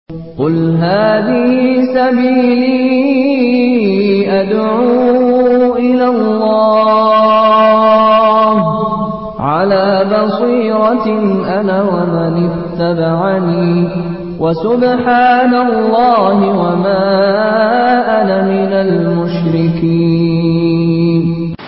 قل هذه سبيلي أدعو إلى الله على بصيرة أنا ومن اتبعني وسبحان الله وما أنا من المشركين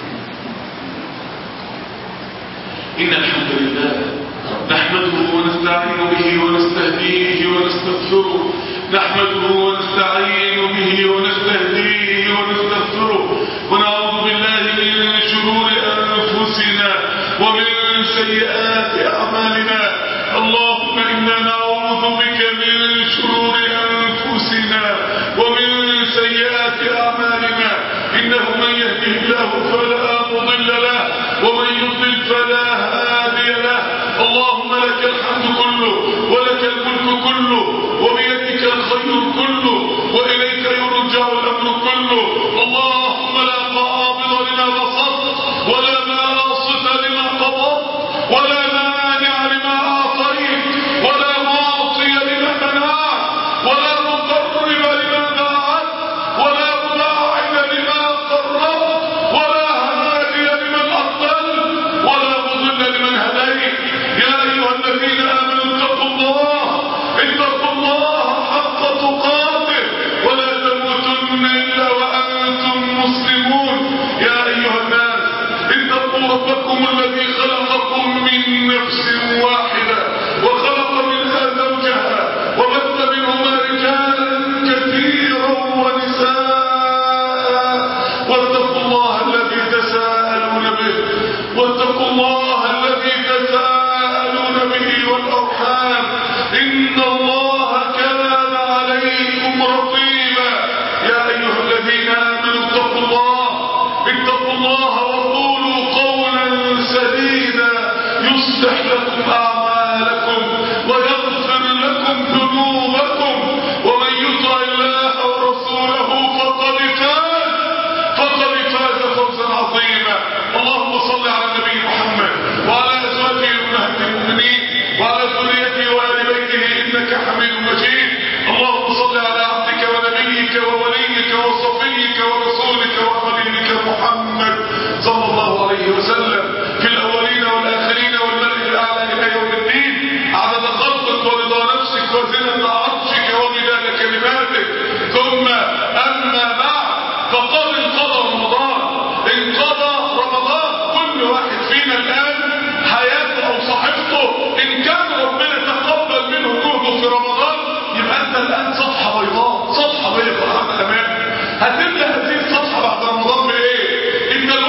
إن الحمد لله نحمده ونستعين به ونستهديه ونستغفره نحمده ونستعين به ونستهديه ونستغفره ونعوذ بالله من شرور أنفسنا ومن سيئات أعمالنا اللهم إنا نعوذ بك من شرور أنفسنا ومن سيئات أعمالنا إنه من يهده الله فلا مضل له ومن يضلل فلا هادي له اللهم لك الحمد كله ولك الملك كله وبيدك الخير كله وإليك يرجع الأمر كله اللهم لا قابض لما بسطت ولا ناصف لما قبضت ولا مانع لما أعطيت ولا معطي لما منعت ولا مقرب لما باعت ولا مباعد لما قربت ولا هادي لمن أضلت ولا مضل لمن هديت يا أيها الذين آمنوا اتقوا الله اتقوا الله حق تقاته ولا تموتن إلا وأنتم مسلمون يا أيها الناس اتقوا ربكم الذي خلقكم من نفس واحدة وخلق منها زوجها وبث منهما رجالا كثيرا ونساء واتقوا الله الذي تساءلون به واتقوا الله الذي تساءلون به والأرحام إن الله كان عليكم رقيبا يا أيها الذين آمنوا اتقوا الله اتقوا الله وقولوا قولا سديدا يصلح لكم أعمالكم ويغفر لكم ذنوبكم ومن يطع الله ورسوله فقد فاز فقد فاز فوزا عظيما اللهم صل على النبي محمد وعلى ازواجه امهات المؤمنين وعلى ذريته وال بيته انك حميد مجيد اللهم صل على عبدك ونبيك ووليك وصفيك ورسولك وخليلك محمد صلى الله عليه وسلم في الاولين والاخرين والملك الاعلى الى يوم الدين عدد خلقك ورضا نفسك وزنة عرشك ومداد كلماتك ثم اما بعد فقد انقضى رمضان انقضى رمضان كل واحد فينا الان حياته او صحيفته ان كان ربنا تقبل منه جهده في رمضان يبقى انت الان صفحه بيضاء صفحه بيضاء على الامام هتبدا هذه الصفحه بعد رمضان بايه ان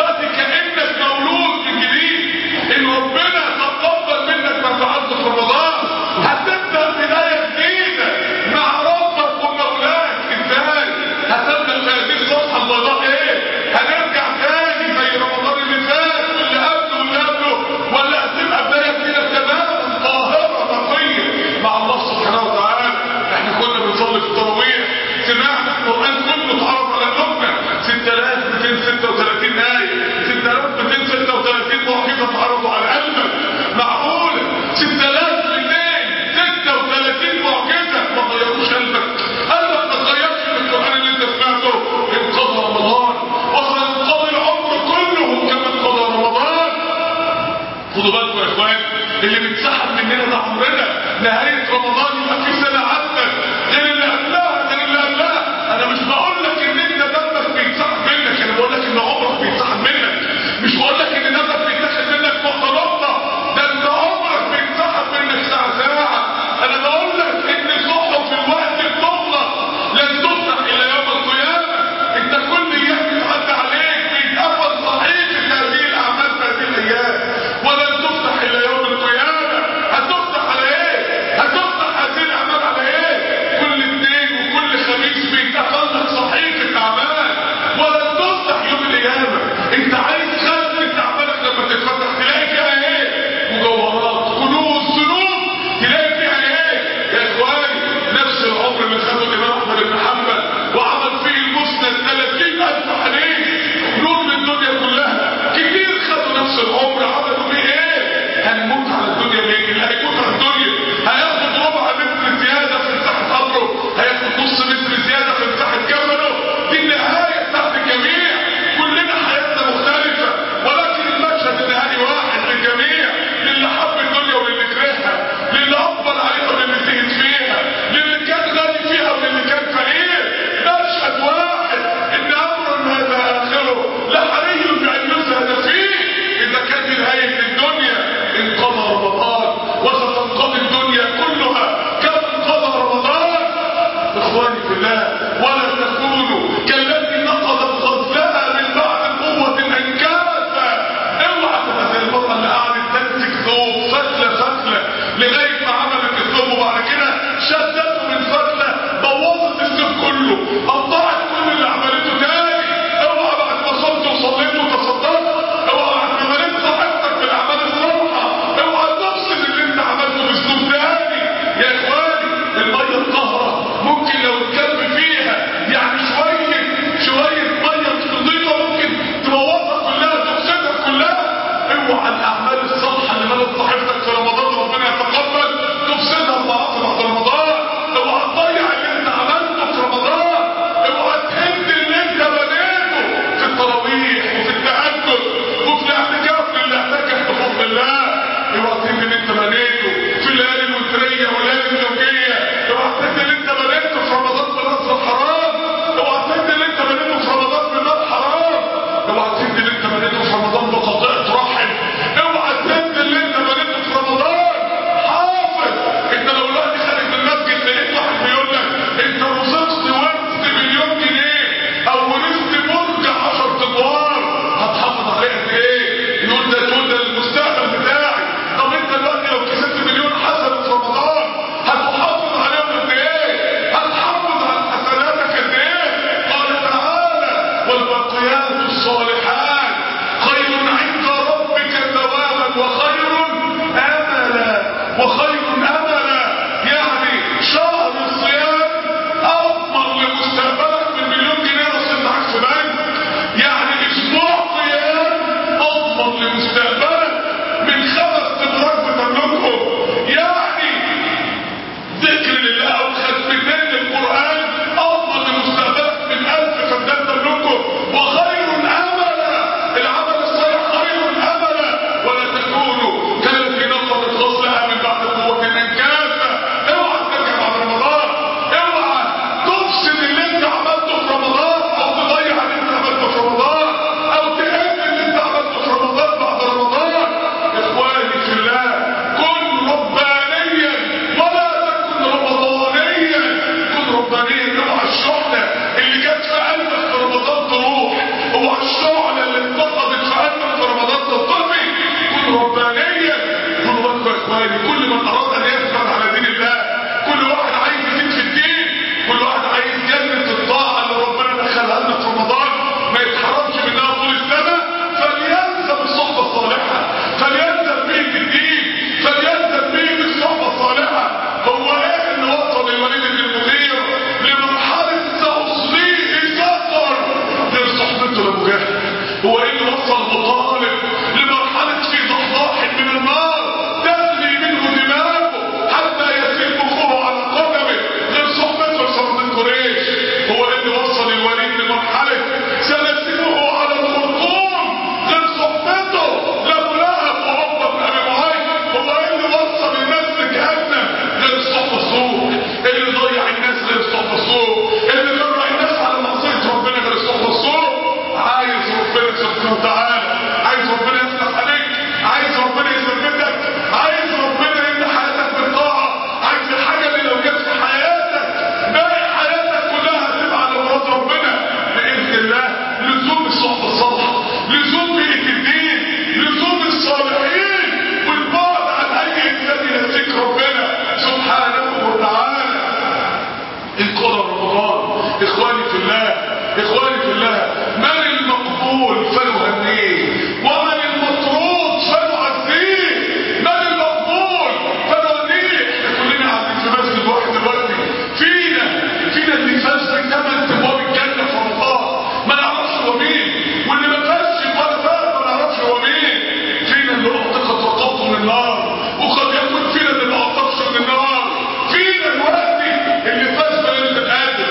الله اخواني في الله من المقبول فنهنيه ومن المطرود فنعزيه من المقبول فنهنيه كلنا قاعدين في مسجد واحد دلوقتي فينا فينا اللي فاز بثمان ابواب الجنه في رمضان ما نعرفش هو مين واللي ما فازش ولا فاز ما نعرفش هو مين فينا اللي اعتقد رقبته من النار وقد يكون فينا اللي ما اعتقش من النار فينا دلوقتي اللي فاز بليله القدر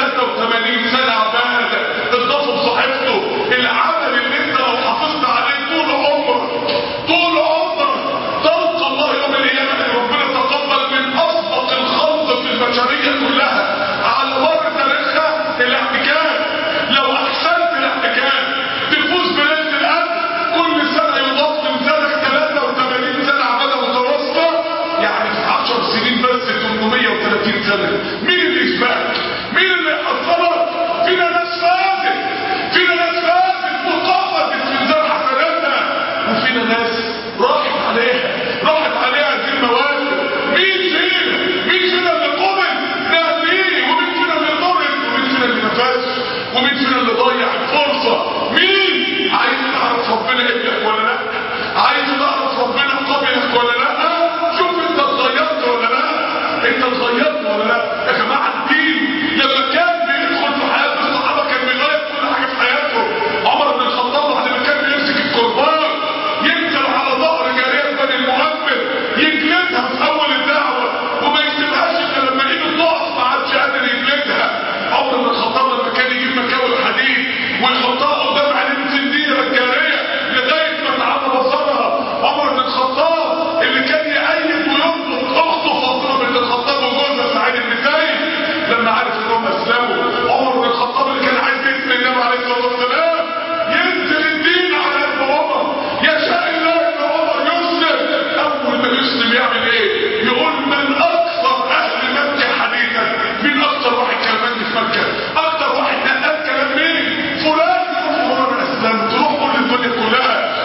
83 سنه عباده اضافوا بصحيفته العمل اللي انت لو حافظت عليه طول عمرك طول عمرك تلقى الله يوم القيامه ان ربنا تقبل من اسبق الخلق في البشريه كلها على مر تاريخها الاعتكاف لو احسنت الاعتكاف تفوز بليله القدر كل سنه يضاف من سنه 83 سنه عباده متواصله يعني في 10 سنين بس 830 سنه مين اللي يسبقك؟ مين اللي يحصلك؟ فينا ناس فاتت فينا ناس فاتت وقفت في ميزان حسناتها وفينا ناس راحت عليها راحت عليها هذه المواد مين فينا؟ مين فينا اللي قبل؟ نهديه ومين فينا اللي طرد ومين فينا اللي ما فازش ومين فينا اللي ضيع الفرصه مين؟ عايز تعرف ربنا ابنك ولا لا؟ عايز تعرف ربنا قبلك ولا لا؟ شوف انت اتغيرت ولا لا؟ انت اتغيرت ولا لا؟ يا جماعه الدين لما كان بيدخل في حياه الصحابه كان بيغير كل حاجه في حياته عمر بن الخطاب بعد ما كان بيمسك الكرباج ينزل على ظهر جاريه بني المؤمن يجلدها في اول الدعوه وما يسيبهاش الا لما ايده تقف ما عادش قادر يجلدها عمر بن الخطاب لما كان يجيب مكاوي الحديد ويحطها قدام عينين سنديه الجاريه لغايه ما تعب بصرها عمر بن الخطاب اللي كان يأيد ويربط اخته فاطمه بنت الخطاب وجوزها سعيد بن زيد لما عرف انهم اسلموا عمر بن الخطاب اللي كان عايز يقتل النبي عليه الصلاه والسلام ينزل الدين على قلب عمر يشاء الله ان عمر يسلم اول ما يسلم يعمل ايه؟ يقول من اكثر اهل مكه حديثا مين اكثر واحد كلمني في مكه؟ اكثر واحد نقل كلام مين؟ فلان يقول انا اسلمت تروح كل الدنيا كلها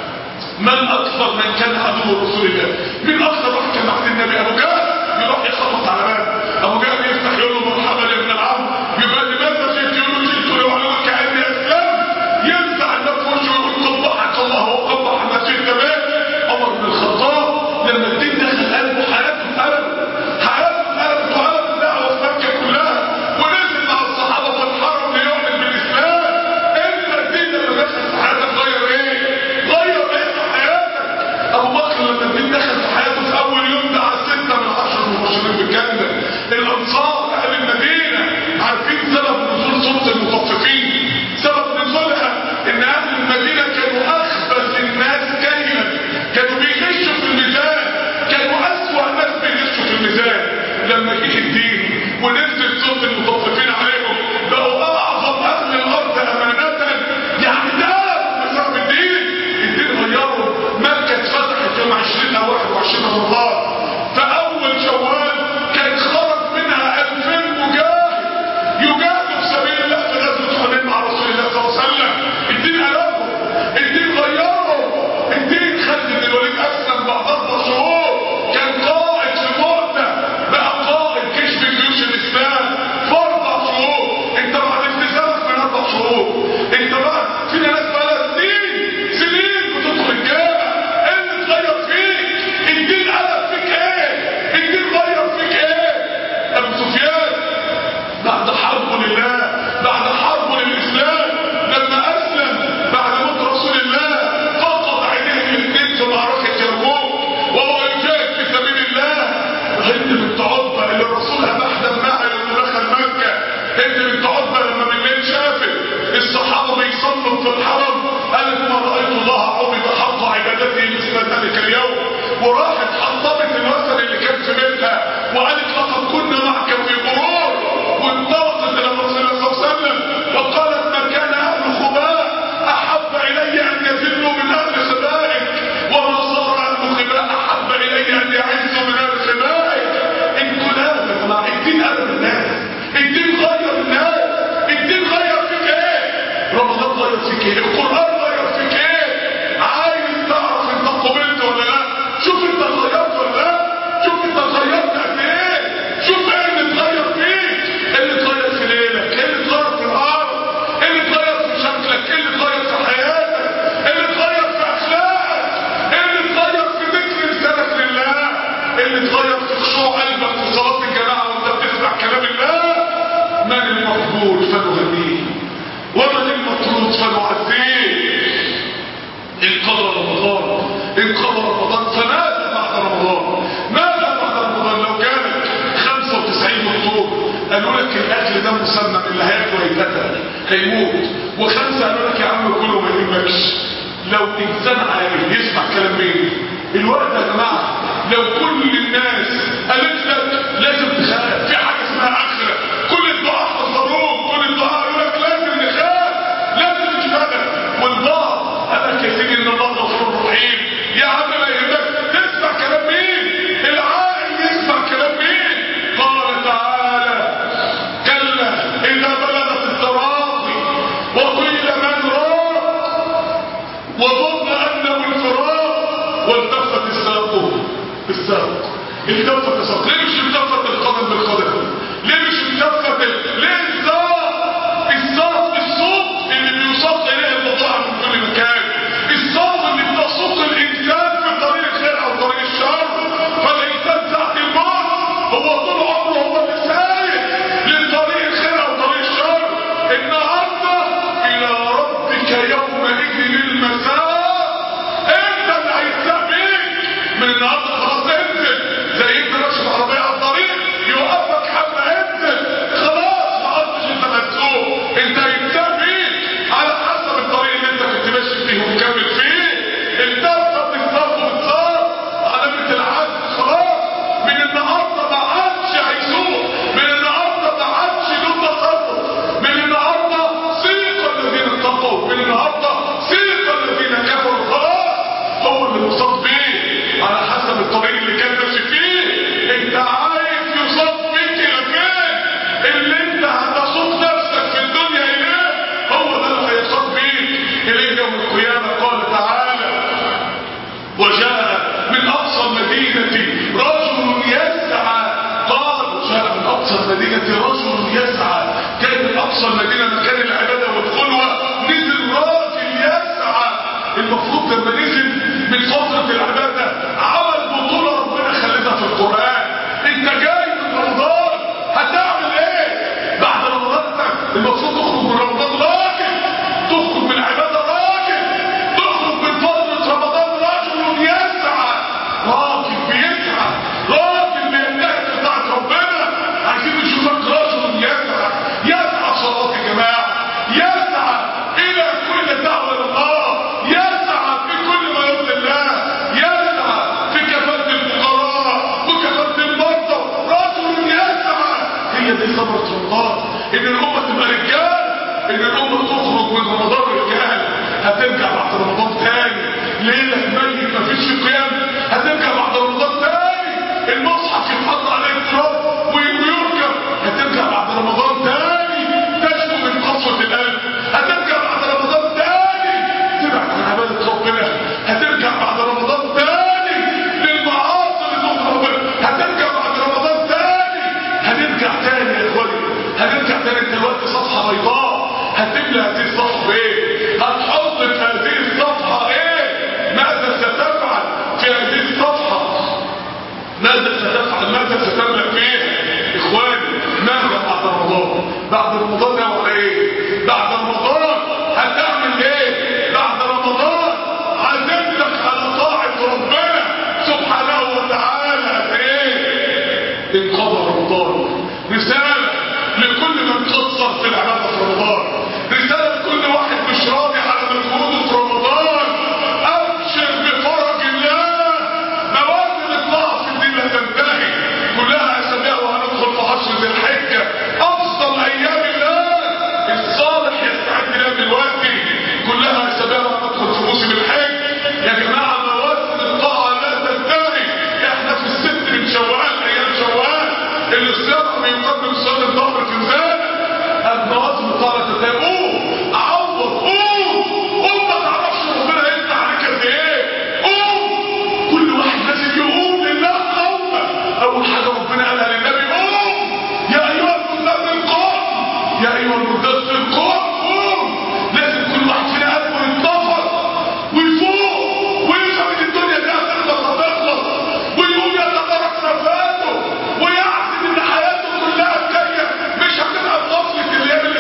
من اكثر من كان عدو رسول الله مين اكثر واحد كان عند النبي ابو جهل يروح يخبط على باب ابو جهل يفتح يقول له مرحبا يا ابن العم يبقى لماذا جئت يقول له جئت ليعلمك اني اسلمت ينزع النبي في وشه ويقول قبحك الله وقبح ما جئت به عمر بن الخطاب لما الدين دخل قلبه حياته اتقلبت حياته اتقلبت وقلب دعوه في مكه كلها ونزل مع الصحابه في الحرم ليعلن بالاسلام انت الدين لما دخل في حياتك غير ايه؟ غير ايه في حياتك؟ ابو بكر لما الدين دخل في حياته في اول يوم دعا سته من عشر المبشرين بالجنه الانصار اهل المدينه عارفين سبب نزول سوره المطففين سبب نزولها ان اهل المدينه كانوا اخبث الناس كيلا كانوا بيغشوا في الميزان كانوا اسوأ ناس بيغشوا في الميزان لما جه الدين ونزل سوره المطففين عليهم بقوا اعظم اهل الارض امانه يعني ده بسبب الدين الدين غيره مكه اتفتحت يوم 20 او 21 رمضان فاول شوال كان خرج منها 2000 مجاهد يجاهدوا في سبيل الله في غزوه حنين مع رسول الله صلى الله عليه وسلم الدين قلبهم الدين غيرهم الدين خلى ان الوليد اسلم بعد اربع شهور كان قائد في مؤتة بقى قائد جيش من جيوش الاسلام في اربع شهور انت بعد التزامك من اربع شهور انت بقى فينا ناس بقى سنين سنين بتدخل الجامع ايه اللي اتغير فيك الدين قلب فيك ايه الدين غير فيك ايه ابو سفيان بعد حرب لله بعد حرب للإسلام لما أسلم بعد موت رسول الله فقد عينيه الاثنين في معركة يرموك وهو يجاهد في سبيل الله هند بنت عتبة اللي الرسول أباح دمها لما دخل مكة هند بنت عتبة لما بالليل شافت الصحابة بيصلوا في الحرم قالت ما رأيت الله عبد حق عبادته مثل ذلك اليوم وراحت حطمت الوثن اللي كان في بيتها وقالت لقد كنا معك في غرور وانطلقت الى رسول الله صلى الله عليه وسلم وقالت ما كان اهل خباء احب الي ان يذلوا من اهل خبائك وما صار اهل خباء احب الي ان يعزوا من اهل خبائك انتوا لا يا جماعه الدين قلب الناس الدين غير الناس الدين غير فيك ايه رمضان غير فيك ايه القران غير فيك ايه عايز تعرف انت قبلت ولا لا شوف انت اتغيرت ولا لا شوف انت اتغيرت قد ايه شوف ايه اللي اتغير المقبول فنهنيه ومن المطرود فنعزيه انقضى رمضان انقضى رمضان فماذا بعد رمضان ماذا بعد رمضان لو كانت 95 دكتور قالوا لك الاكل ده مسمم اللي هياكله هيتقتل هيموت وخمسه قالوا لك يا عم كله ما يهمكش لو انسان عاقل يسمع كلام مين الوقت يا جماعه لو كل الناس قالت لك لازم تخاف في حاجه اسمها اخره كل الدعاء حذروك كل الدعاء يقول لك لازم نخاف لازم نشتغل والبعض قال لك يا سيدي ان الله غفور رحيم يا عم ما يهمك تسمع كلام مين العاقل يسمع كلام مين قال تعالى كلا اذا بلغت التراقي وقيل من راق وظن انه الفراق والتفت الساق بالساق التفت الساق ليه مش التفت القدم بالقدم ليه مش التفت ال- ليه الساق الساق الصوت اللي بيوصل اليه البضاعه من كل مكان الصوت اللي بتسوق الانسان في طريق الخير او طريق الشر فالانسان ساعه الموت هو طول عمره هو اللي سايق لطريق الخير او طريق الشر النهارده الى ربك يومئذ المساء انت اللي هيتساب بيك من النهارده خلاص انزل زي انت ماشي بعربيه على الطريق يوقفك حبه انزل خلاص ما عدتش انت مسؤول انت هيتساب بيك على حسب الطريق اللي انت كنت ماشي فيه ومكمل فيه التفت بالصف والصف علامه العدل خلاص من النهارده ما عادش هيسوق من النهارده ما عادش له تصرف من النهارده سيق الذين اتقوا من النهارده سيق الذين كفروا خلاص هو اللي مصاب بيه على حسب الطريق اللي كان ماشي فيه انت عايز يصاب بيك الى فين اللي انت هتسوق نفسك في الدنيا اليه هو ده اللي هيصاب بيك اليه يوم القيامه قال تعالى وجاء من اقصى المدينه رجل يسعى قال جاء من اقصى المدينه رجل يسعى كان من اقصى المدينه مكان العباده والخلوه نزل راجل يسعى المفروض لما نزل من فتره العباده عمل بطوله ربنا خلتها في القران انت جاي من رمضان هتعمل ايه بعد رمضان انت المفروض تخرج من رمضان راجل تخرج من العباده راجل تخرج من فتره رمضان رجل يسعى راجل بيسعى راجل بينتهك بتاعت ربنا عايزين نشوفك رجل يسعى يسعى صلاه يا جماعه يسعى الى كل دعوه الى الله يسعى في كل ما يرضي الله يسعى في كفاله الفقراء وكفاله المرضى رجل يسعى هي دي ثمره رمضان ان الامه تبقى رجال ان الامه تخرج من رمضان رجال هترجع بعد رمضان تاني ليله ميت مفيش قيام هترجع بعد رمضان تاني المصحف يتحط عليه التراب ويركب هترجع بعد رمضان تاني تشكو من قسوه القلب هترجع بعد رمضان تاني تبعد عن عباده ربنا هترجع بعد رمضان تاني للمعاصي اللي تغضب ربنا هترجع بعد رمضان تاني هنرجع تاني يا اخواني هنرجع تاني انت دلوقتي صفحه بيضاء هتملى هذه الصفحه ايه هتحط في هذه الصفحه ايه ماذا ستفعل في هذه الصفحه ماذا ستفعل ماذا ستملأ فيها اخواني ماذا بعد رمضان بعد رمضان ناوي على ايه بعد رمضان هتعمل ايه بعد رمضان عزمتك على طاعة ربنا سبحانه وتعالى ايه انقضى رمضان رسالة لكل من قصر في العبادة في رمضان رسالة لكل واحد مش راضي على مجهوده في رمضان ابشر بفرج الله مواسم الطاعة في الدين لا تنتهي كلها اسابيع وهندخل في عشر ذي الحجة افضل ايام الله الصالح يستعد لها دلوقتي كلها اسابيع وهندخل في موسم الحج يا جماعة مواسم الطاعة لا تنتهي احنا في الست من شوال ايام شوال اللي الصيام بيقدم صلاة الظهر في ذلك المواسم الطاعة لا تنتهي قوم عوض قوم قوم ما تعرفش ربنا يفتح عليك قد ايه قوم كل واحد لازم يقوم لله قومه اول حاجه ربنا قالها للنبي قوم يا ايها المدثر قوم يا ايها المدثر قوم قوم لازم كل واحد فينا قلبه يتنفض ويفوق ويفهم ان الدنيا دي هتخلص هتخلص ويقوم يتدارك نفسه ويعزم ان حياته كلها جايه مش هتبقى بغفله الايام اللي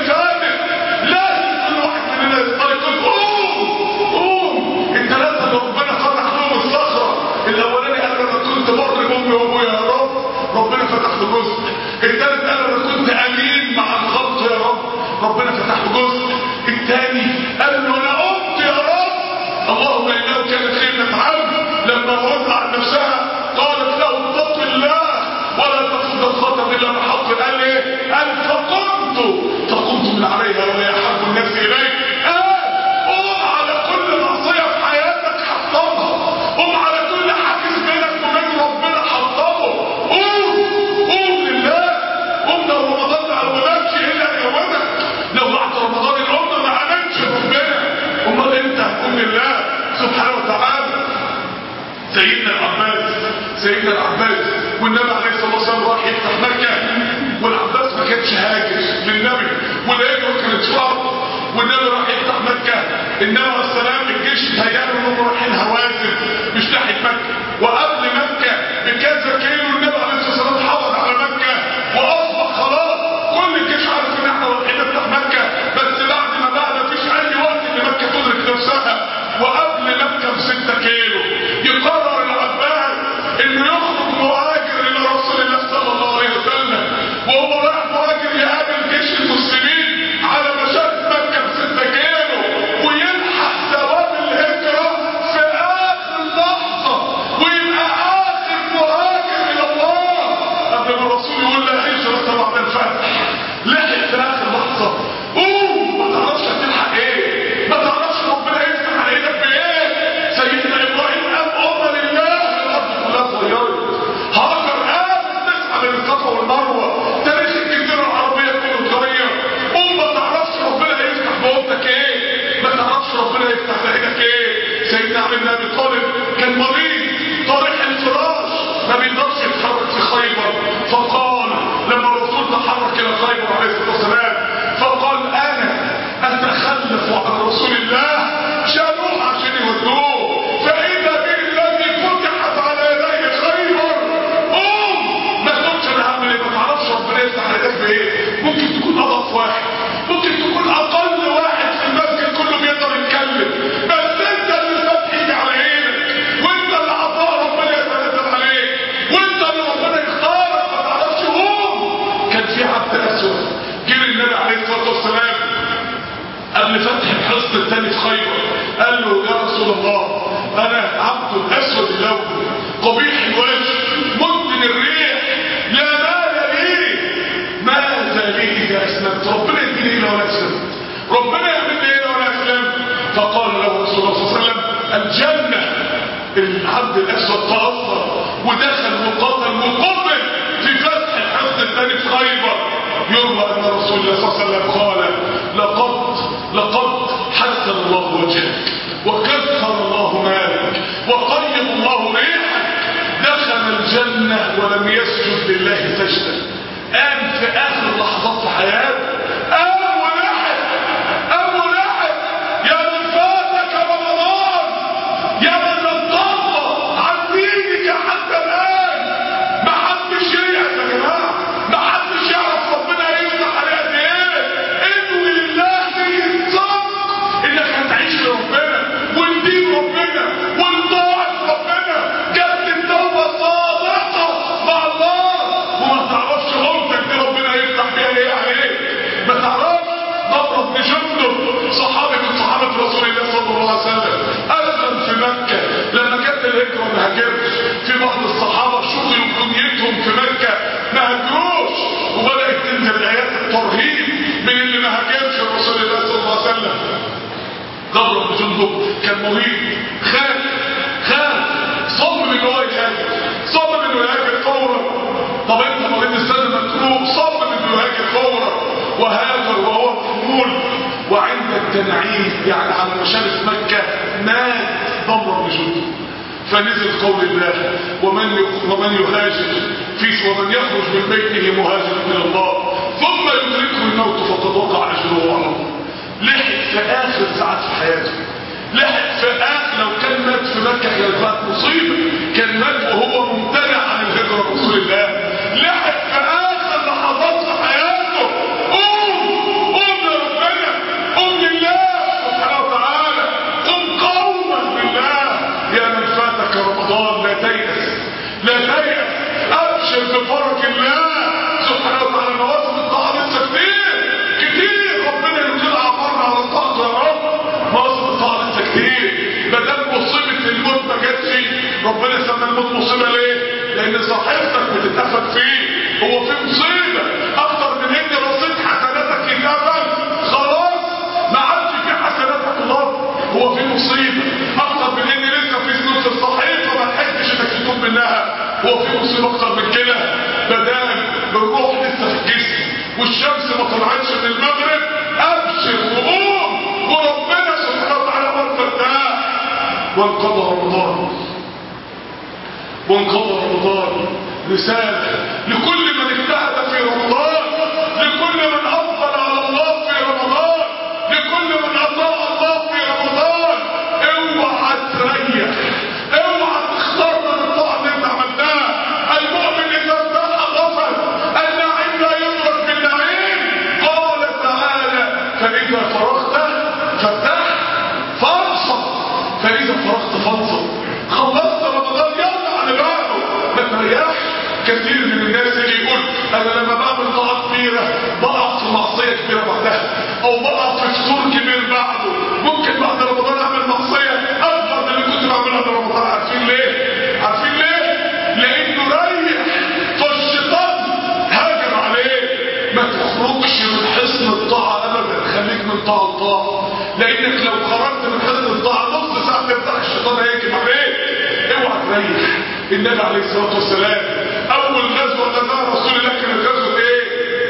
لما وزع عن نفسها قالت له اتق الله ولا تفض الخاتم الا بحق قال ايه؟ قال فقمت فقمت من عليها وهي احب الناس اليك قال قوم على كل معصيه في حياتك حطمها قوم على كل حاجز بينك وبين ربنا حطمه قوم قوم لله قوم لو رمضان ما عودكش الا يومك لو بعد رمضان الامه ما عملتش ربنا امال انت هتقوم لله سبحانه وتعالى سيدنا العباس سيدنا العباس والنبي عليه الصلاه والسلام راح يفتح مكه والعباس ما كانش هاجر للنبي والهجره كانت فرض والنبي راح يفتح مكه النبي عليه السلام الجيش تهيأوا انهم رايحين هوازن مش ناحيه مكه وقبل مكه بكذا كيلو النبي عليه الصلاه والسلام حافظ على مكه واصبح خلاص كل الجيش عارف ان احنا رايحين نفتح مكه بس بعد ما بقى ما فيش اي وقت ان مكه تدرك نفسها وقبل مكه ب 6 كيلو يقرر العباس انه يخرج مهاجر الى رسول الله صلى الله عليه وسلم وهو رايح مهاجر يقابل جيش المسلمين على مشارف مكه ب 6 كيلو ويلحق ثواب الهجره في اخر لحظه ويبقى اخر مهاجر الى الله قبل ما الرسول يقول لا هجره بعد الفتح لحق في اخر لحظه قوم ما تعرفش هتلحق ايه ما تعرفش ربنا يفتح على ايدك بايه سيدنا ابراهيم قام امه لله الارض كلها اتغيرت هاجر قام تسعى بين الصفا والمروه تاريخ الجزيره العربيه كله اتغير قوم ما تعرفش ربنا هيفتح بوابتك ايه ما تعرفش ربنا يفتح بايدك ايه سيدنا علي بن ابي طالب كان مريض طارح الفراش ما بيقدرش يتحرك في خيبر فقال لما الرسول تحرك الى خيبر عليه الصلاه والسلام فقال انا اتخلف عن رسول الله شالوه عشان يودوه فاذا به الذي فتحت على يديه خيبر قوم ما تقولش انا هعمل ايه ما تعرفش ربنا يفتح عليك بايه ممكن تكون اضعف واحد ممكن تكون اقل واحد في المسجد كله بيقدر يتكلم بس انت اللي فاتح ايدي على عينك وانت اللي عطاء ربنا يتنزل عليك وانت اللي ربنا يختارك ما تعرفش قوم كان في عبد اسود جه للنبي عليه الصلاه والسلام قبل فتح الحصن الثاني في خيبر قال له يا رسول الله انا عبد اسود اللون قبيح الوجه مدمن الريح لا مال لي ماذا لي اذا اسلمت ربنا يديني ايه لو انا اسلمت ربنا يعمل لي ايه لو انا اسلمت فقال له رسول الله صلى الله عليه وسلم الجنه العبد الاسود تاثر ودخل وقاتل وقتل في فتح الحصن الثاني في خيبر يروى ان رسول الله صلى الله عليه وسلم قال لقد لقد حسن الله وجهك وكثر الله مالك وطيب الله ريحك دخل الجنة ولم يسجد لله سجدا قام في آخر لحظات في حياته قام ولحد قام ولحد يا من فاتك رمضان يا من لم ترضى عن دينك حتى الآن ما حدش ييأس يا جماعة ما حدش يعرف ربنا يفتح عليه قد ايه انه لله دين صدق انك هتعيش لربنا والدين ربنا والطاعة ربنا جد التوبة صادقة مع الله وما تعرفش قومتك دي ربنا يفتح بيها ايه عليك ما تعرفش ضرب بن جندب صحابي من صحابة رسول الله صلى الله عليه وسلم أسلم في مكة لما كانت الهجرة ما هاجرش في بعض الصحابة شغلوا دنيتهم في مكة ما هاجروش وبدأت تنزل آيات الترهيب من اللي ما هاجرش رسول الله صلى الله عليه وسلم ضرب بن جندب كان مريض خاف خاف صمم ان هو يهاجر صمم انه يهاجر فورا طب انت مريض السنة مكروه صمم انه يهاجر فورا وهاجر وهو محمول وعند التنعيم يعني على مشارف مكة مات ضمر بن جندب فنزل قول الله ومن ومن يهاجر في ومن يخرج من بيته مهاجرا الى الله ثم يدركه الموت فقد وقع اجره على الله لحق في اخر ساعات في حياته لحق في اخر لو كان مات في مكه كان فات مصيبه كان مات وهو ممتنع عن الهجره رسول الله لحق في اخر لحظات في حياته قوم قوم لربنا قوم لله سبحانه وتعالى قم قوما بالله يا من فاتك رمضان لا تيأس لا تيأس ابشر بفرج الله سبحانه وتعالى مواسم الطاعه لسه كتير كتير ربنا يرزق عمرنا على الطاعه يا رب مواسم الطاعه لسه كتير ما دام مصيبه الموت ما جاتش ربنا فيه هو في مصيبة اكتر من ان رصيد حسناتك يتقبل خلاص ما عادش في حسناتك الله هو في مصيبة اكتر من ان لسه في سنوس الصحيفة ما لحقتش انك تتوب منها هو في مصيبة اكتر من كده بدل الروح لسه في الجسم والشمس ما طلعتش من المغرب ابشر وقوم وربنا سبحانه وتعالى وفق ده وانقضى رمضان وانقضى رمضان رسالة لكل من اجتهد في رمضان لكل من أفضل على الله في رمضان لكل من أطاع الله في رمضان اوعى تريح اوعى تختار من الطاعة اللي انت عملتها المؤمن إذا ارتاح غفل النعيم لا يدرك بالنعيم قال تعالى فإذا فرغت فارتاح فانصب فإذا فرغت فانصب خلصت رمضان يلا على بعضه ما تريحش كثير من الناس يجي يقول انا لما بعمل طاعه كبيره بقع في معصيه كبيره بعدها او بقع في فطور كبير بعده ممكن بعد رمضان اعمل معصيه اكبر من اللي كنت بعملها قبل رمضان عارفين ليه؟ عارفين ليه؟ لانه ريح فالشيطان هاجم عليه ما تخرجش من حصن الطاعه ابدا خليك من طاعه لطاعه لانك لو خرجت من حصن الطاعه نص ساعه تفتح الشيطان هيهجم عليك اوعى تريح النبي عليه الصلاه والسلام اول غزوه غزاها رسول الله كانت غزوه ايه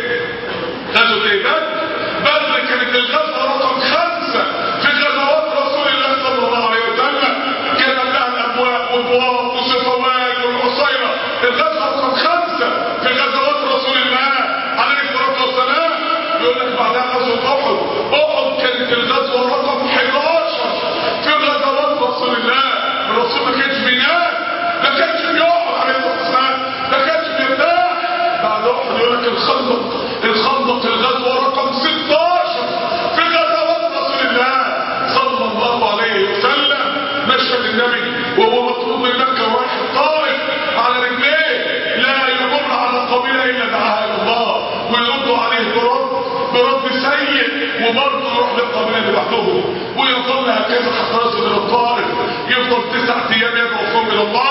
غزوه ايه بدر بدر كانت الغزوه رقم خمسه في غزوات رسول الله صلى الله عليه وسلم كان لها الابواب وابواب وصفوان والعصيره الغزوه رقم خمسه في غزوات رسول الله عليه الصلاه والسلام يقول لك بعدها غزوه احد احد كانت الغزوه رقم 11 في غزوات رسول الله الرسول ما كانش بينام ما كانش بيقعد عليه الصلاه والسلام ما كانش بيرتاح بعد احد يقول لك الخندق الخندق الغزوه رقم 16 في غزوات رسول الله صلى الله عليه وسلم مشهد النبي وهو مطلوب من مكه ورايح الطائف على رجليه لا يمر على قبيله الا دعاها الى الله ويردوا عليه برد برد سيء وبرضه يروح للقبيله اللي بعدهم ويظل هكذا حتى يصل الى الطائف يفضل تسعة ايام يدعو فيهم الى الله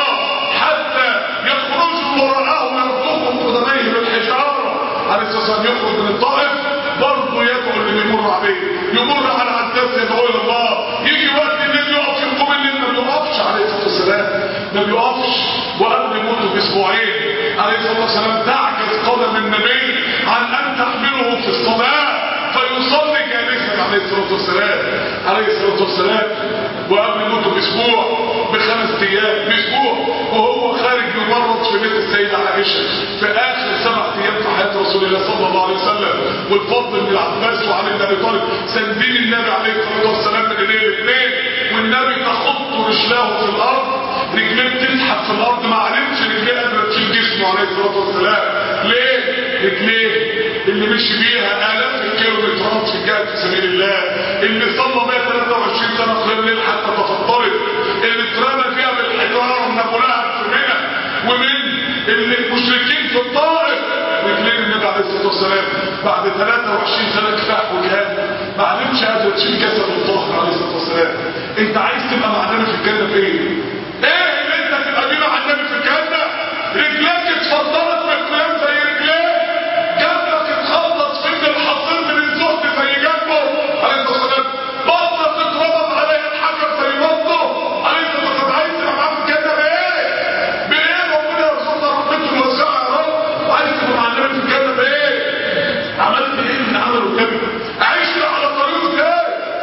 حتى يخرجوا وراءه ويرفضهم قدميه بالحجاره عليه الصلاه والسلام يخرج من الطائف برضه يدعو اللي بيمر عليه يمر على عداس يدعو الى الله يجي وقت الليل يقف يقوم الليل ما بيقفش عليه الصلاه والسلام ما بيقفش وقبل موته باسبوعين عليه الصلاه والسلام تعجز قدم النبي عن ان تحمله في الصلاه فيصلي جالسا عليه الصلاه والسلام عليه الصلاه والسلام وقبل موته باسبوع بخمس ايام باسبوع وهو خارج يمرض في بيت السيده عائشه في اخر سبع ايام في حياه رسول الله صلى الله عليه وسلم والفضل بن العباس وعلي بن ابي طالب ساندين النبي عليه الصلاه والسلام من ايديه الاثنين والنبي تخط رجلاه في الارض رجليه بتزحف في الارض ما عرفتش رجليه قادره تشيل جسمه عليه الصلاه والسلام ليه؟ رجليه اللي مشي بيها الاف الكيلومترات في الجهاد في سبيل الله اللي صلى بيها 23 سنه قيام ليل حتى تفطرت اللي اترمى فيها بالحجاره من ابو لهب في منى ومن اللي المشركين في الطائف رجلين النبي عليه الصلاه والسلام بعد 23 سنه كفاح وجهاد ما عرفتش قادره تشيل جسد الطاهر عليه الصلاه والسلام انت عايز تبقى مع النبي في الجنه في ايه؟ ايه اللي انت تبقى بيه مع النبي في الجنه؟ رجليك اتفضلت بالقيام زي رجليه جنبك اتخلط في الحصير من الزهد زي جنبه عليه الصلاه والسلام بطنك اتربط عليها الحجر زي بطنه عليه الصلاه والسلام عايز تبقى معاه في الجنه بايه؟ بايه ربنا يرزقنا رحمته الواسعه يا رب عايز تبقى مع النبي في الجنه بايه؟ عملت ايه من عمله النبي؟ عشت على طريقه ازاي؟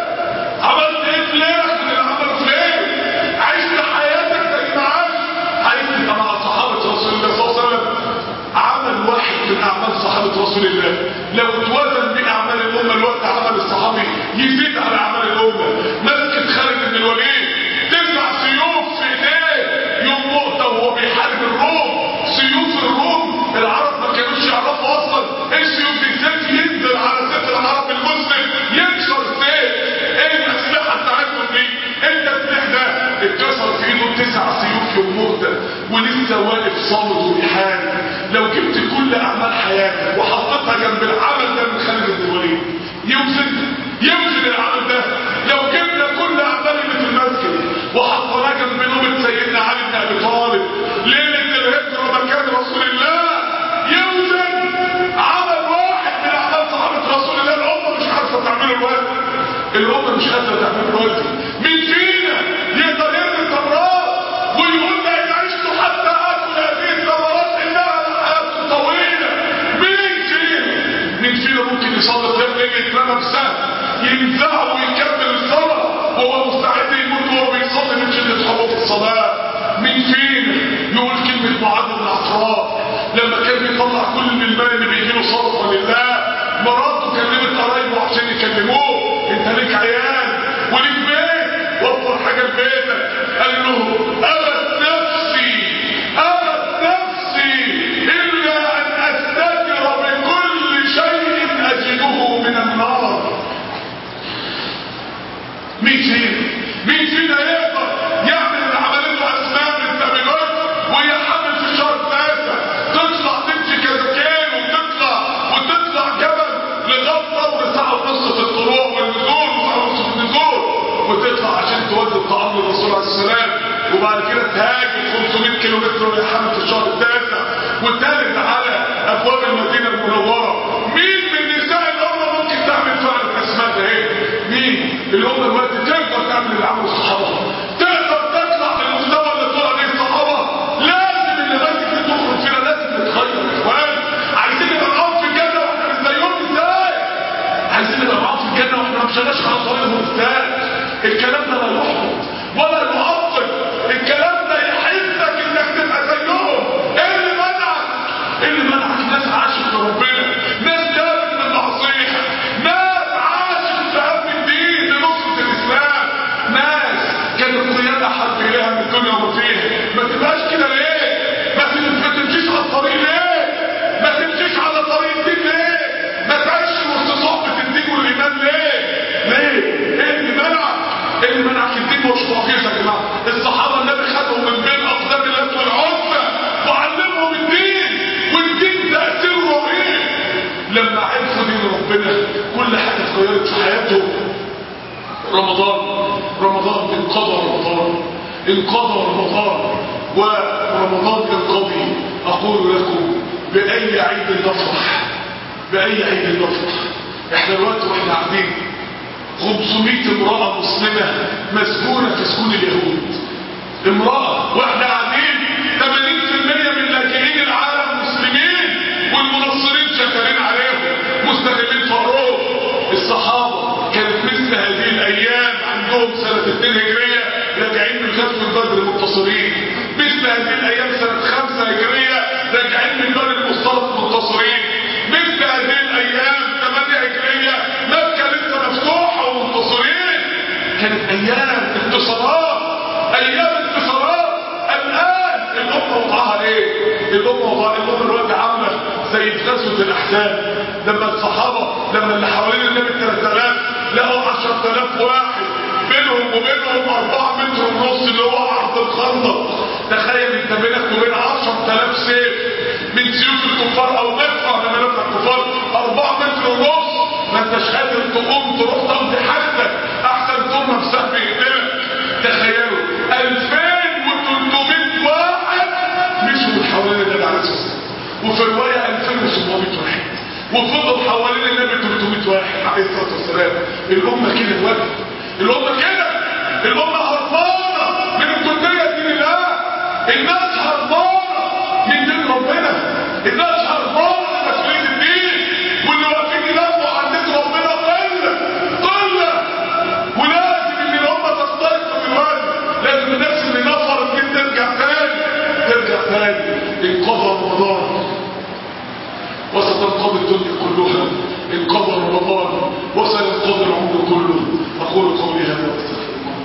عملت ايه في ليلك من اللي عمله في ليل؟ عشت حياتك زي ما عاش؟ عايز تبقى مع صحابه رسول الله صلى الله عليه وسلم عمل واحد من اعمال صحابه رسول الله لو توازن باعمال الامه الوقت عمل الصحابي يزيد على اعمال الامه مسكت خالد بن الوليد تسع سيوف في ايديه يوم مؤتة وهو بيحارب الروم سيوف الروم العرب ما كانوش يعرفوا اصلا ايه السيوف دي سيف ينزل على سيف العرب المسلم يكسر السيف ايه الاسلحه بتاعتهم دي انت السلاح ده اتكسر في ايده تسع سيوف يوم مؤتة ولسه واقف صامت وبيحارب لو جبت كل اعمال حياتك وحطيتها جنب العمل ده من خالد بن الوليد يوزن يوزن العمل ده لو جبت مش قادره تعمل دلوقتي مين فينا يقدر يرمي التمرات ويقول لي ان عشت حتى اكل هذه الثمرات انها لحياه طويله مين فينا مين فينا ممكن يصلي قيام ليل يترمى بسهم ينزعه ويكمل الصلاه وهو مستعد يموت وهو بيصلي من شده حبه في الصلاه مين فينا يقول كلمه معاذ بن عفراء لما كان بيطلع كل المال اللي بيجي له صدقه لله مراته كلمت قرايبه عشان يكلموه انت ليك عيال وليك بيت وفر حاجه لبيتك قال له ابت نفسي ابت نفسي الا ان استتر بكل شيء اجده من النار مين فينا مين فينا يقدر يعمل اللي عملته اسماء من تابلوت وهي حامل في الشهر التاسع تطلع تمشي كذاكين وتطلع وتطلع جبل لغايه دور ساعه ونص في الطلوع والنزول وساعه ونص في النزول وتطلع عشان تودي الطعام للرسول عليه السلام وبعد كده تهاجم 500 كيلو متر وهي حامل في الشهر التاسع وتالت على ابواب المدينه المنوره مين من نساء الامه ممكن تعمل فعل اسماء ده ايه؟ مين؟ الامه دلوقتي تقدر تعمل اللي عمله الصحابه تقدر تطلع للمستوى اللي طلع عليه الصحابه لازم اللي ماسك دي تخرج فينا لازم نتغير يا اخوان عايزين نبقى معاهم في الجنه واحنا مش زيهم ازاي؟ عايزين نبقى معاهم في الجنه واحنا ما مشيناش على طريقهم ازاي؟ الكلام ده لا يحبط ولا يعطل الكلام ده يحسك انك تبقى زيهم ايه اللي منعك؟ ايه اللي منعك؟ ناس عاشت لربنا ناس تابت من معصيه ناس عاشت في امن الدين لنصره الاسلام ناس كان القيادة حب إليها من الدنيا وما فيها ما تبقاش كده ليه ما تمشيش على الطريق ليه ما تمشيش على طريق الدين ليه ما تعيش وسط صحبة الدين والإيمان ليه ليه ايه اللي منعك ايه اللي منعك الدين مش معجزة يا جماعة الصحابة النبي خدهم من بين أقدام اللات والعزة وعلمهم الدين والدين تأثيره رهيب لما عرفوا دين ربنا كل حاجة اتغيرت في حياتهم رمضان رمضان انقضى رمضان انقضى رمضان ورمضان ينقضي اقول لكم باي عيد نفرح باي عيد نفرح احنا دلوقتي واحنا قاعدين 500 امراه مسلمه مسجونه في سجون اليهود امراه واحنا قاعدين 80% من لاجئين العالم مسلمين والمنصرين شغالين عليهم مستغلين فقرهم الصحابه كانت مثل هذه الايام عندهم سنه 2 هجريه راجعين من غزوه بدر منتصرين مثل هذه الايام سنه 5 هجريه راجعين من بني المصطلق منتصرين مثل هذه الايام 8 هجريه مكه لسه مفتوحه ومنتصرين كانت ايام انتصارات ايام انتصارات الان الامه وضعها ايه الامه وضعها الامه دلوقتي عامله زي في غزوه الاحزاب لما الصحابه لما اللي حوالين النبي 3000 لقوا 10000 واحد بينهم وبينهم 4 متر ونص اللي هو عرض الخندق تخيل انت بينك وبين 10000 سيف من سيوف الكفار او مدفع من مدافع الكفار 4 متر ونص ما انتش قادر تقوم تروح تمضي حاجتك احسن ترمى بسهم يقتلك تخيلوا 2300 واحد مشوا من حوالين النبي عليه الصلاه والسلام وفي الروايه 2700 واحد وفضل حوالين النبي 300 واحد عليه الصلاه والسلام الامه كده دلوقتي الامه كده الامه هربانه من الكليه دين الله الناس هربانه من دين ربنا الناس هربانه من مسؤوليه الدين واللي واقفين يدافعوا عن دين ربنا قله قله ولازم ان الامه تستيقظ دلوقتي لازم الناس اللي نفرت دي ترجع تاني ترجع تاني انقضى رمضان وستنقضي الدنيا كلها انقضى رمضان وسينقضي العمر كله اقول قولي هذا واستغفر الله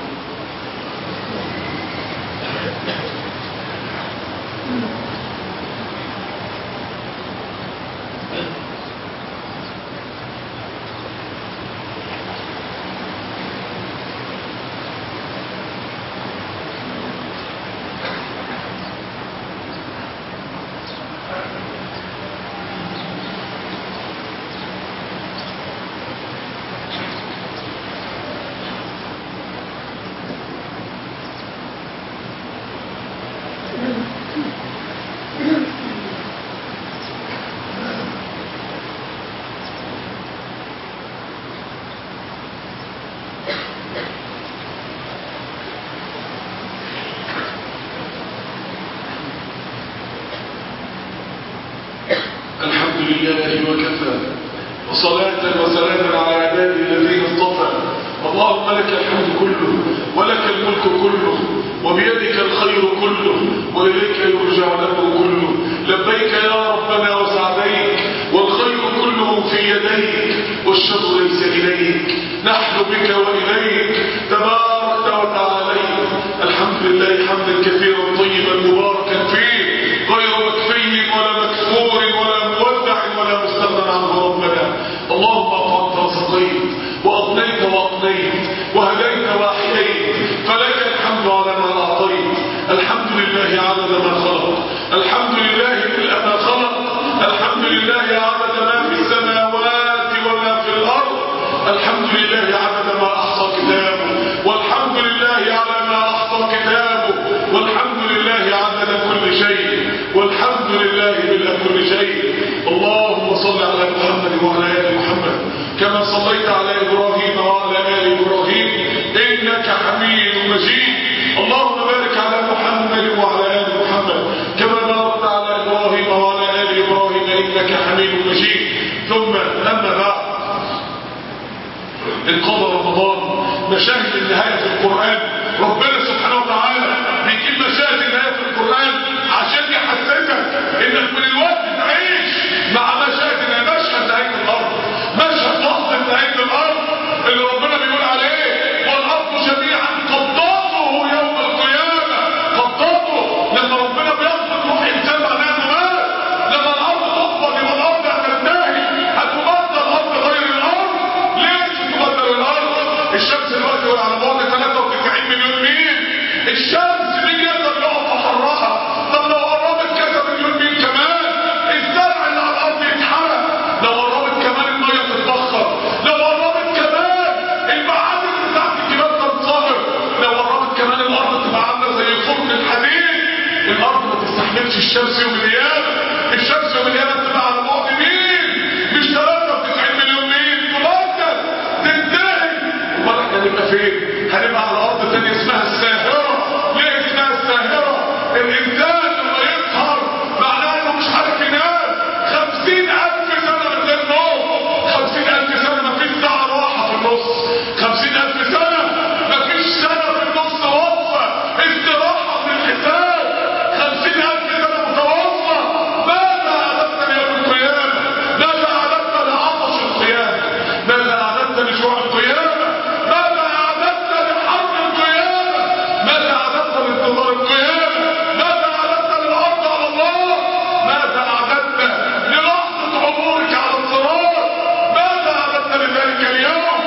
صلاة وسلاما على عباده الذين اصطفى اللهم لك الحمد كله ولك الملك كله وبيدك الخير كله وإليك يرجع الأمر كله لبيك يا ربنا وسعديك والخير كله في يديك والشر ليس إليك نحن بك وإليك تبارك وتعاليك الحمد لله حمدا كثيرا طيبا مباركا فيه غير مكفي ولا مكفور ولا مودع ولا مستغنى عنه ربنا اللهم أطعمت وسقيت وأغنيت وأقنيت وهديت وأحييت فلك الحمد على ما أعطيت الحمد لله عدد ما خلق الحمد لله ملء ما خلق الحمد لله عدد ما في السماوات وما في الأرض الحمد لله عدد ما أحصى كتابه والحمد لله على ما أحصى كتابه والحمد لله عدد كل شيء والحمد لله ملء كل شيء اللهم صل على محمد وعلى آل محمد كما صليت على إبراهيم وعلى آل إبراهيم إنك حميد مجيد اللهم بارك على محمد وعلى آل محمد كما باركت على إبراهيم وعلى آل إبراهيم إنك حميد مجيد ثم أما بعد انقضى رمضان مشاهد النهاية في القرآن ربنا سبحانه وتعالى بيجيب مشاهد النهاية في القرآن عشان يحسسك انك من الوقت تعيش مع مشاهد النهاية مشهد نهاية الأرض مشهد لحظة نهاية الأرض اللي ربنا بيقول عليه والأرض جميعا قبضته يوم القيامة قبضته لما ربنا بيقبض روح إنسان معناه إنه مات لما الأرض تقبض يبقى الأرض هتنتهي هتبدل الأرض غير الأرض ليش تبدل الأرض الشمس دلوقتي ولا على بعد 93 مليون ميل الشمس مين يقدر يقف في حرها طب لو قربت كذا مليون ميل كمان الزرع اللي على الأرض يتحرق لو قربت كمان المية تتبخر لو قربت كمان المعادن بتاعت الجبال تنصهر لو قربت كمان الأرض تبقى عاملة زي فرن الحديد الأرض ما تستحملش الشمس يوم القيامة الشمس يوم القيامة تبقى على بعد ميل مش 93 مليون ميل تبدل تنتهي امال احنا هنبقى فين؟ هنبقى على أرض تانية اسمها الساهرة ليه اسمها الساهرة؟ الإنسان لما يسهر معناه إنه مش عارف ينام خمسين ألف سنة من غير نوم خمسين ألف سنة مفيش ساعة راحة في النص خمسين ألف سنة مفيش سنة في النص وقفة استراحة من الحساب خمسين ألف سنة متوفى ماذا أعددت ليوم القيامة؟ ماذا أعددت لعطش القيامة؟ ماذا أعددت لجوع القيامة؟ ماذا أعددت لحرب القيامة؟ ماذا أعددت لانتظار القيامة؟ ماذا أعددت للعرض على الله؟ ماذا أعددت للحظة عبورك على الصراط؟ ماذا أعددت لذلك اليوم؟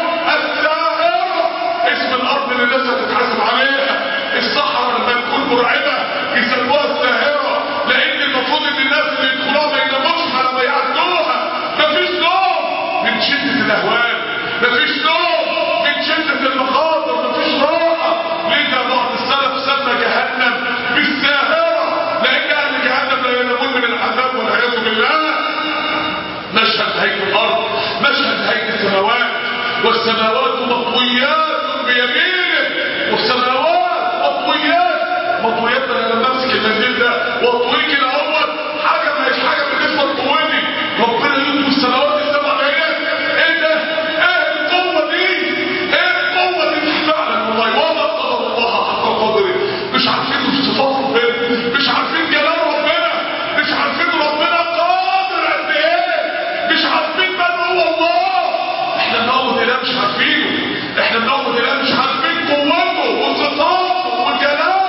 الساهرة اسم الأرض اللي الناس هتتحاسب عليها الصحراء لما تكون مرعبة يسموها الساهرة لأن المفروض إن الناس اللي يدخلوها ما يناموش على ما يعدوها مفيش نوم من شدة الأهوال مفيش نوم من شدة المخاطر مفيش راحة لذا بعض السلف سمى جهنم بالساهرة لأن أهل جهنم لا ينامون من العذاب والعياذ بالله مشهد هيئة الأرض مشهد هيئة السماوات والسماوات مطويات بيمينه والسماوات مطويات مطويات انا لما امسك المنديل ده واطويه كده اهوت حاجه ما هيش حاجه بالنسبه لطولي ربنا يدي السماوات السبع ديت ايه ده؟ ايه القوه دي؟ ايه القوه دي فعلا والله وما قدر الله حق قدره مش عارفين صفات ربنا مش عارفين جلال ربنا مش عارفين ربنا قادر قد ايه مش عارفين من هو الله احنا بنعبد اله مش عارفينه احنا بنعبد اله مش عارفين قوته وصفاته وجلاله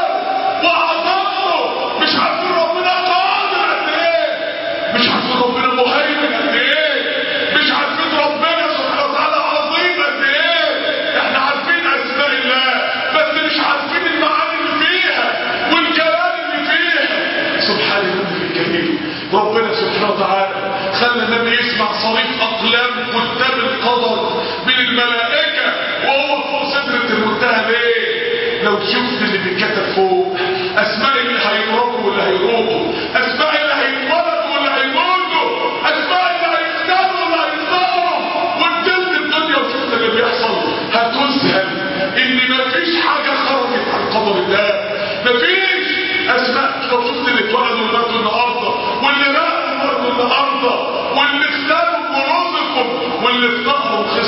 وعظمته مش عارفين ربنا قادر قد ايه مش عارفين ربنا مهيمن قد ايه مش عارفين ربنا سبحانه وتعالى عظيم قد ايه احنا عارفين اسماء الله بس مش عارفين المعاني اللي فيها والجلال اللي فيها سبحان الملك الكريم ربنا سبحانه وتعالى خلى النبي يسمع صريف اقلام كتاب القدر من الملائكه وهو فوق سدره المنتهى ليه لو شفت اللي بيتكتب فوق اسماء اللي هيمرضوا واللي هيروحوا اسماء اللي هيتولدوا واللي هيموتوا اسماء اللي هيختاروا واللي هيختاروا وانتلت الدنيا وشفت اللي بيحصل هتذهل ان مفيش حاجه خرجت عن قدر الله مفيش اسماء لو شفت اللي اتولدوا وماتوا النهارده واللي راحوا برضه النهارده واللي اختاروا ورزقوا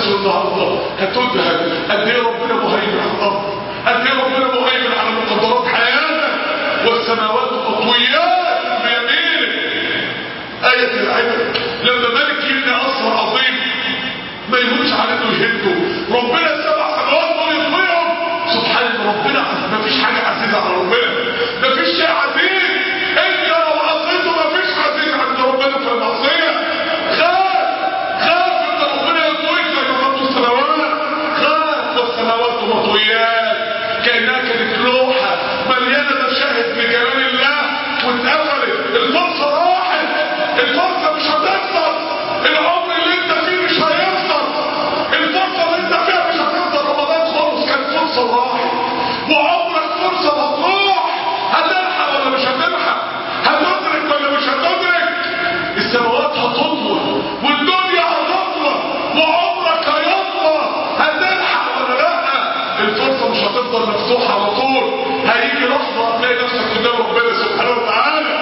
مصر النهارده هتدهن قد ايه ربنا مهيمن على الارض قد ايه ربنا مهيمن على مقدرات حياتك والسماوات مطويات بيمينه آية العبر لما ملك يبني قصر عظيم ما يهونش على انه يهده ربنا السبع سماوات دول يطويهم سبحان الله ربنا ما فيش حاجه عزيزه على ربنا ما فيش شيء عزيز انت لو عصيته ما فيش عزيز عند ربنا في المعصيه خاف خاف ان ربنا يطويك زي ما رب السماوات خاف والسماوات مطويات كانها كانت لوحه مليانه مشاهد بجلال الله واتقفلت الفرصه راحت الفرصه مش هتخسر العمر اللي انت فيه مش هيخسر الفرصه اللي انت فيها مش هتخسر رمضان خالص كانت فرصه راحت وعمرك فرصه مطروح هتلحق ولا مش هتلحق هتدرك ولا مش هتدرك السماوات هتطول والدنيا هتطول وعمرك هيطول هتلحق ولا لا الفرصه مش هتفضل مفتوحه على طول هيجي لحظه هتلاقي نفسك قدام ربنا سبحانه وتعالى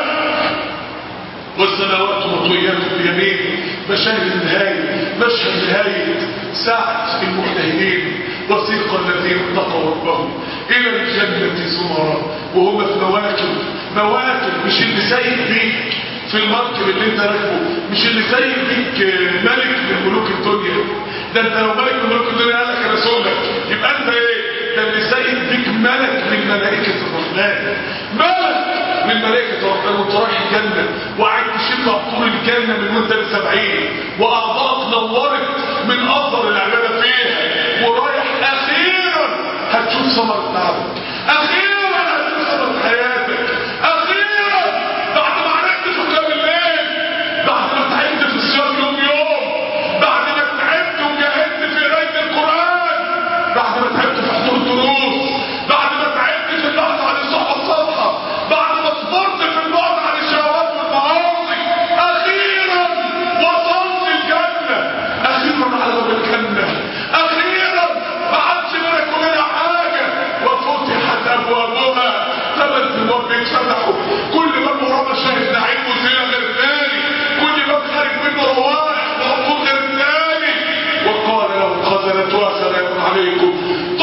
والسماوات مطويات بيمين مشاهد النهاية مشهد نهاية ساعة المجتهدين وسيق الذين اتقوا ربهم إلى الجنة زمرا وهم في مواكب مواكب مش اللي سايق بيك في المركب اللي انت راكبه مش اللي سايق بيك ملك من ملوك الدنيا ده انت لو ملك من ملوك الدنيا قال لك انا سولك يبقى انت ايه ده اللي سايق بيك ملك من ملائكة الرحمن ملك من ملائكة الرحمن وانت رايح الجنة وقاعد تشم طول الجنة من وانت لسبعين واعضائك نورت من اثر العبادة فيها ورايح اخيرا هتشوف ثمرة تعبك اخيرا هتشوف ثمرة حياتك اخيرا بعد ما عرفت في قيام الليل بعد ما تعبت في الصيام يوم يوم بعد ما تعبت وجاهدت في قراية القرآن بعد ما تعبت في حضور الدروس بعد ما تعبت في البحث عن الصحبة الصالحة بعد ما صبرت في البعد عن الشهوات والمعاصي اخيرا وصلت الجنة اخيرا على باب الجنة اخيرا ما عادش بينك وبينها حاجة وفتحت ابوابها ثلاث ابواب بيتفتحوا كل باب وراه مشاهد نعيم وزينة غير الثاني كل باب خارج منه روائح وعطور غير الثاني وقال لهم خزنتها سلام عليكم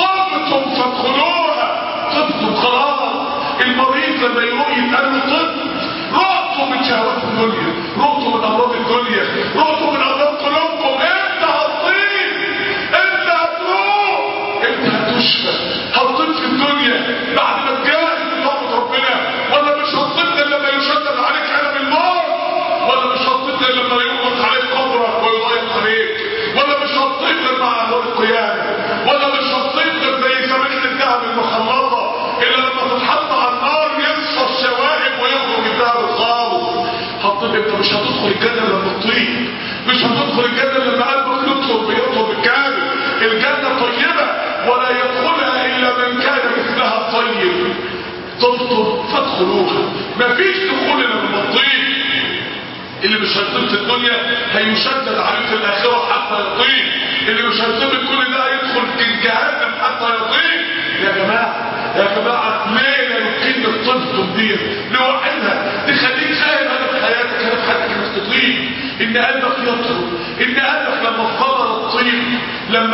طبتم فادخلوها طبتم خلاص المريض لما يروح يتقال له طب رقتوا من شهوات الدنيا رقتوا من امراض الدنيا رقتوا من امراض قلوبكم انت هتطيب انت هتروح انت هتشفى هتطيب في الدنيا بعد ما تجاهد في طاعة ربنا ولا مش هتطيب الا لما يشدد عليك علم الموت ولا مش هتطيب الا لما يغلق عليك قبرك ويضيق عليك ولا مش هتطيب غير مع اهوال القيامه ولا مش هتطيب غير زي سمكه الذهب المخلطه الا لما تتحط على النار يصفى الشوائب ويخرج الذهب الخالص هتطيب انت مش هتدخل الجنه لما تطيب مش هتدخل الجنه لما قلبك يطلب يطلب الكامل الجنه طيبه ولا يدخلها الا من كان مثلها طيب تطلب فادخلوها مفيش دخول الا لما تطيب اللي مش هيطيب في الدنيا هيشدد عليه في الاخره حتى يطيب اللي مش هيطيب كل ده هيدخل جهنم حتى يطيب يا جماعه يا جماعه ليه يمكن الطب دي لوحدها تخليك خايف هدف حياتك هدف حياتك انك تطيب ان قلبك يطرب ان قلبك لما الثمره تطيب لما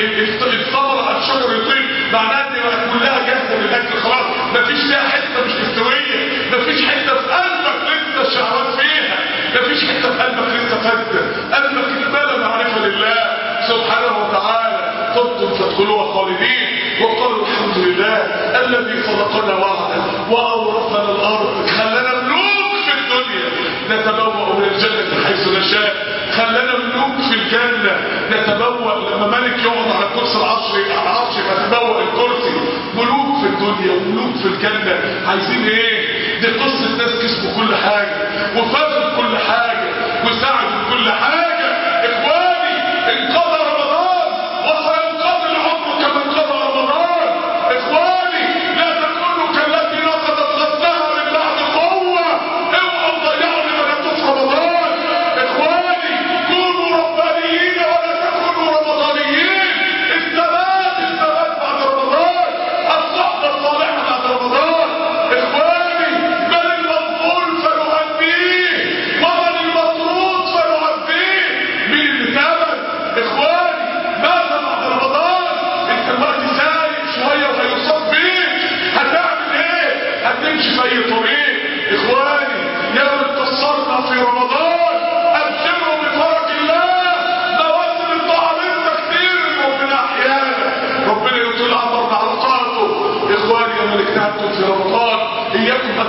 الثمره على الشجر يطيب معناها ان بقت كلها جاهزه للاكل خلاص مفيش فيها حته مش مستويه مفيش حته في قلبك لسه الشهوات فيها مفيش حته في قلبك لسه فاسده قلبك اتملى معرفه لله سبحانه وتعالى طبتم فادخلوها خالدين وقالوا الحمد لله الذي صدقنا وعده واورثنا الارض خلانا ملوك في الدنيا نتبوأ من الجنه حيث نشاء خلانا ملوك في الجنه نتبوأ لما ملك يقعد على كرسي العرش العرش يتبوأ الكرسي ملوك في الدنيا وملوك في الجنه عايزين ايه دي قصه ناس كسبوا كل حاجه وفازوا بكل حاجه وساعدوا بكل حاجه اخواني انقضى رمضان وسينقضي العمر كما انقضى رمضان اخواني لا تكونوا كالتي نقضت غزلها من بعد قوه اوعوا تضيعوا لمناتوا في رمضان اخواني كونوا ربانيين ولا تكونوا رمضانيين الثبات الثبات بعد رمضان الصحبه الصالحه بعد رمضان اخواني من المغفول فنؤديه ومن المطرود فنؤديه مين اللي ثبت اخواني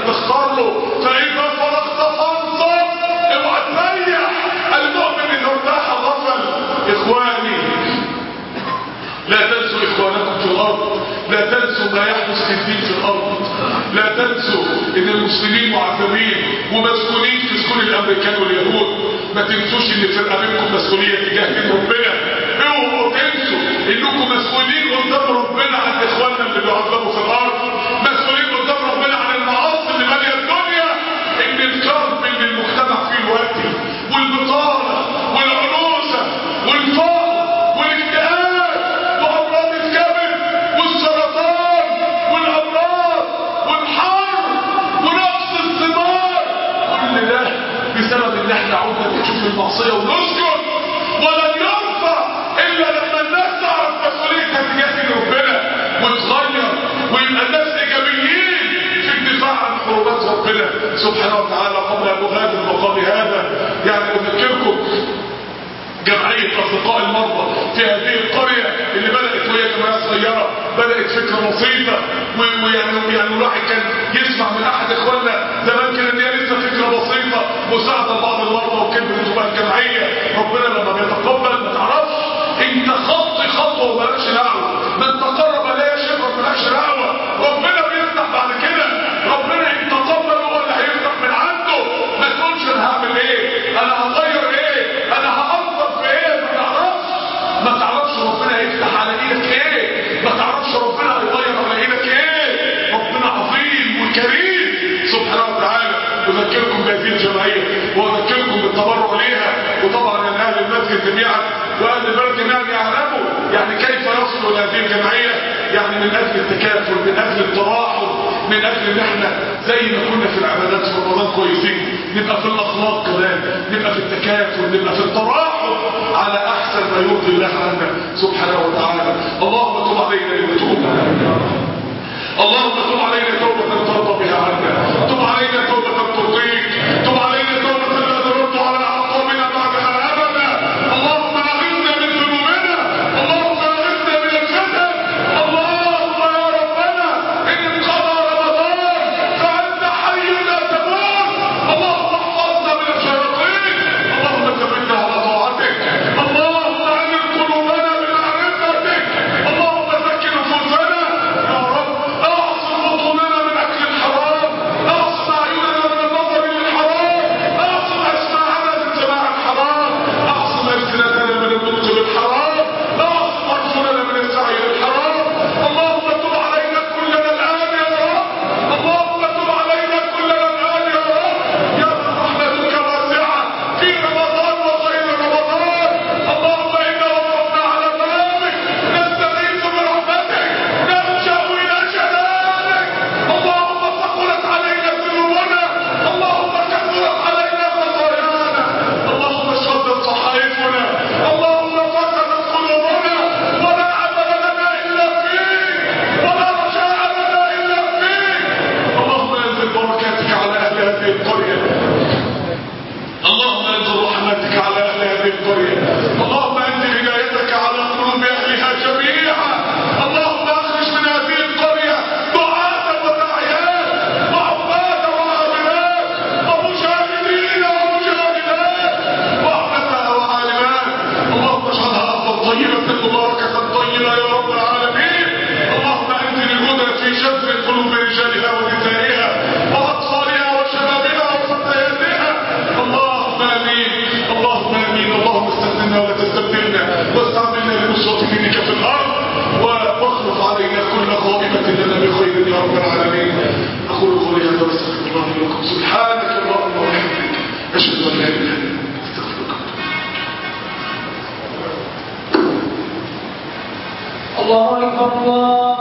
تختار له فاذا فرغت فانصب اوعى تريح المؤمن اذا ارتاح غفل اخواني لا تنسوا اخوانكم في الارض لا تنسوا ما يحدث في الدين في الارض لا تنسوا ان المسلمين معذبين ومسؤولين في سكون الامريكان واليهود ما تنسوش ان في رقابكم مسؤوليه تجاه دين ربنا اوعوا تنسوا انكم مسؤولين قدام ربنا عن اخواننا اللي بيعذبوا في الارض مسؤولين قدام ربنا عن المعاصي اللي ماليه الدنيا ان الكرب اللي المجتمع فيه دلوقتي والبطاله والعنوسه والفقر والاكتئاب وامراض الكبد والسرطان والامراض والحر ونقص الثمار كل ده بسبب ان احنا عدنا نشوف المعصيه ونسكت ولن يرفع الا لما الناس تعرف مسؤوليتها تجاه دين ربنا وتغير ويبقى الناس ايجابيين في الدفاع عن حرمات ربنا سبحانه وتعالى قبل ان اغادر مقام هذا يعني اذكركم جمعية أصدقاء المرضى في هذه القرية اللي بدأت وهي جمعية صغيرة بدأت فكرة بسيطة و- ويعني يعني الواحد كان يسمع من أحد إخواننا زمان كان إن هي لسه فكرة بسيطة مساعدة بعض المرضى وكبرت وبقت جمعية ربنا لما بيتقبل ما تعرفش أنت خطي خطوة ومالكش دعوة من تقرب إليه شبرا مالكش دعوة ربنا بيفتح بعد كده ربنا إن تقبل هو اللي هيفتح من عنده ما تقولش أنا هعمل إيه أنا هغير إيه أنا هأثر في إيه ما تعرفش ما تعرفش ربنا هيفتح على إيدك إيه ما تعرفش ربنا هيغير على إيدك إيه ربنا عظيم وكريم سبحانه وتعالى أذكركم بهذه الجمعية وأذكركم بالتبرع ليها وطبعا يعني أهل المسجد جميعا وأهل البلد جميعا يعلموا يعني كيف يصلوا إلى هذه الجمعية يعني من أجل التكافل من أجل التراحم من أجل إن إحنا زي ما كنا في العبادات في رمضان كويسين نبقى في الأخلاق كمان نبقى في التكافل نبقى في التراحم على أحسن ما يرضي الله عنا سبحانه وتعالى اللهم تب علينا لنتوب اللهم تب علينا توبة ترضى بها عنا تب علينا توبة ترضيك تب علينا توبة لا نرد على أعقابنا بعدها أبدا اللهم أغثنا من ذنوبنا اللهم أغثنا من الفتن اللهم يا ربنا إن انقضى رمضان فأنت حي لا تموت اللهم احفظنا من الشياطين اللهم ثبتنا على طاعتك اللهم أنر قلوبنا بمعرفتك اللهم زك نفوسنا يا رب اعصم بطوننا من اكل الحرام اعصم اعيننا من النظر للحرام اعصم اسماعنا من سماع الحرام اعصم السنتنا من النطق بالحرام اعصم ارجلنا من السعي للحرام اللهم تب علينا كلنا الان يا رب اللهم تب علينا كلنا الان يا رب يا من رحمتك واسعه في رمضان وغير رمضان اللهم انا وقفنا على بابك نستغيث برحمتك نلجا الى جلالك اللهم ثقلت علينا ذنوبنا اللهم كثرت علينا خطايانا اللهم اشهدت صحائفنا اللهم فسدت قلوبنا ولا عمل لنا الا فيك ولا رجاء لنا الا فيك اللهم انزل بركاتك على اهل هذه القريه اللهم انزل رحمتك على اهل هذه القريه اللهم انزل هدايتك على قلوب اهلها جميعا اللهم اخرج من هذه القريه دعاة وداعيات وعباد وعاملات ومجاهدين ومجاهدات وعلماء وعالمات اللهم اجعلها ارضا طيبه مباركه طيبه يا رب العالمين اللهم انزل الهدى في جذر قلوب رجالها ونسائها واطفالها وشبابها وفتياتها اللهم امين اللهم امين اللهم استخدمنا ولا تستبدلنا واستعملنا لنصرة دينك في الارض واخلف علينا كل خائبة لنا بخير يا رب العالمين اقول قولي هذا واستغفر الله لي ولكم سبحانك اللهم وبحمدك اشهد ان لا اله الا انت استغفرك الله أكبر الله